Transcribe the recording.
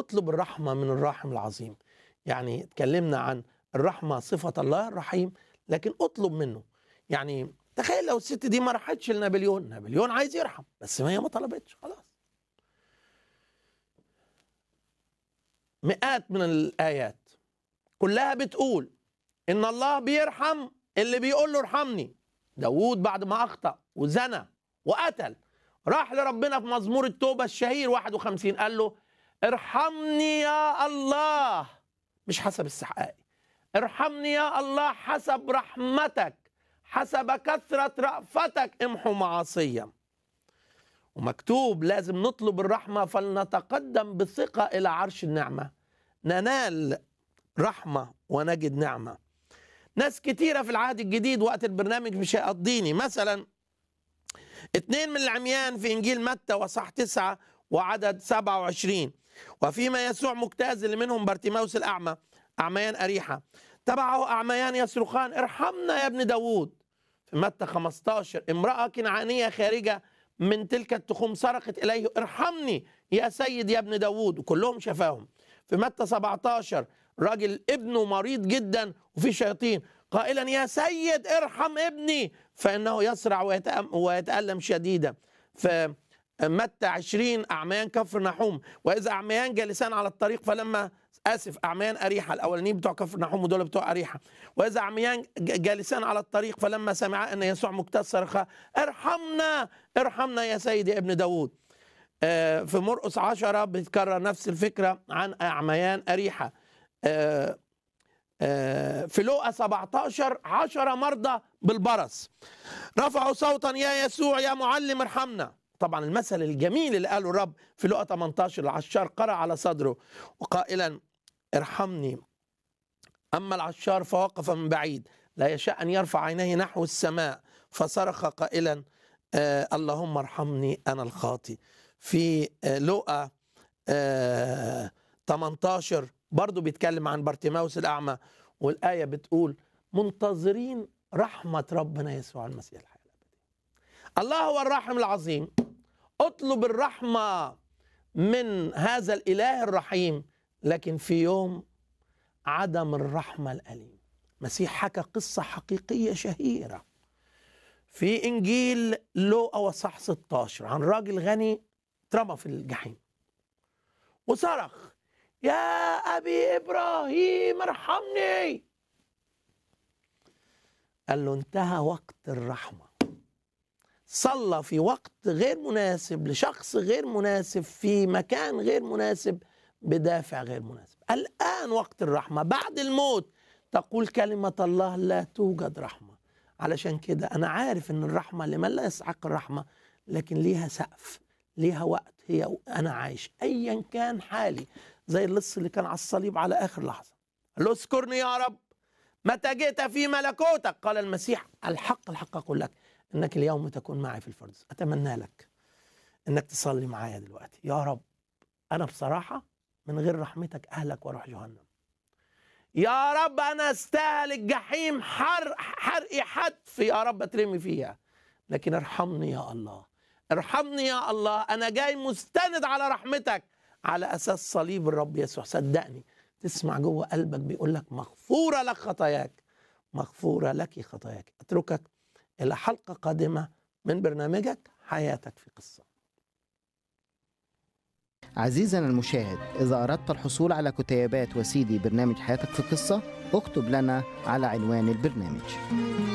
اطلب الرحمة من الراحم العظيم يعني اتكلمنا عن الرحمة صفة الله الرحيم لكن اطلب منه يعني تخيل لو الست دي ما راحتش لنابليون نابليون عايز يرحم بس ما هي ما طلبتش خلاص مئات من الآيات كلها بتقول إن الله بيرحم اللي بيقول له ارحمني داوود بعد ما أخطأ وزنى وقتل راح لربنا في مزمور التوبة الشهير 51 قال له ارحمني يا الله مش حسب استحقاقي ارحمني يا الله حسب رحمتك حسب كثرة رأفتك امحو معاصيا ومكتوب لازم نطلب الرحمة فلنتقدم بثقة إلى عرش النعمة ننال رحمة ونجد نعمة ناس كتيرة في العهد الجديد وقت البرنامج مش هيقضيني مثلا اتنين من العميان في إنجيل متى وصح تسعة وعدد 27 وفيما يسوع مجتاز اللي منهم بارتيماوس الأعمى أعميان أريحة تبعه أعميان يصرخان ارحمنا يا ابن داوود في متى 15 امرأة كنعانية خارجة من تلك التخوم صرخت إليه ارحمني يا سيد يا ابن داوود وكلهم شفاهم في متى 17 راجل ابنه مريض جدا وفي شياطين قائلا يا سيد ارحم ابني فإنه يسرع ويتألم شديدا في متى 20 أعميان كفر نحوم وإذا أعميان جالسان على الطريق فلما اسف اعميان اريحه الاولانيين بتوع كفر نحوم ودول بتوع اريحه واذا عميان جالسان على الطريق فلما سمعا ان يسوع مجتاز صرخ ارحمنا ارحمنا يا سيدي يا ابن داوود في مرقس عشرة بتكرر نفس الفكرة عن أعميان أريحة في لوقا 17 عشرة مرضى بالبرص رفعوا صوتا يا يسوع يا معلم ارحمنا طبعا المثل الجميل اللي قاله الرب في لقا 18 العشار قرأ على صدره وقائلا ارحمني أما العشار فوقف من بعيد لا يشاء أن يرفع عينيه نحو السماء فصرخ قائلا آه اللهم ارحمني أنا الخاطي في آه لقا آه 18 برضو بيتكلم عن بارتيماوس الأعمى والآية بتقول منتظرين رحمة ربنا يسوع المسيح الحياة الله هو الراحم العظيم اطلب الرحمة من هذا الإله الرحيم لكن في يوم عدم الرحمة الأليم مسيح حكى قصة حقيقية شهيرة في إنجيل لوقا وصح 16 عن راجل غني اترمى في الجحيم وصرخ يا أبي إبراهيم ارحمني قال له انتهى وقت الرحمه صلى في وقت غير مناسب لشخص غير مناسب في مكان غير مناسب بدافع غير مناسب الآن وقت الرحمة بعد الموت تقول كلمة الله لا توجد رحمة علشان كده أنا عارف أن الرحمة لمن لا يستحق الرحمة لكن ليها سقف ليها وقت هي أنا عايش أيا كان حالي زي اللص اللي كان على الصليب على آخر لحظة قال له اذكرني يا رب متى جئت في ملكوتك قال المسيح الحق الحق أقول لك انك اليوم تكون معي في الفردوس اتمنى لك انك تصلي معايا دلوقتي يا رب انا بصراحه من غير رحمتك اهلك واروح جهنم يا رب انا استاهل الجحيم حرق حرق حتف يا رب اترمي فيها لكن ارحمني يا الله ارحمني يا الله انا جاي مستند على رحمتك على اساس صليب الرب يسوع صدقني تسمع جوه قلبك بيقول لك مغفوره لك خطاياك مغفوره لك خطاياك اتركك إلى حلقة قادمة من برنامجك حياتك في قصة عزيزنا المشاهد إذا أردت الحصول على كتيبات وسيدي برنامج حياتك في قصة اكتب لنا على عنوان البرنامج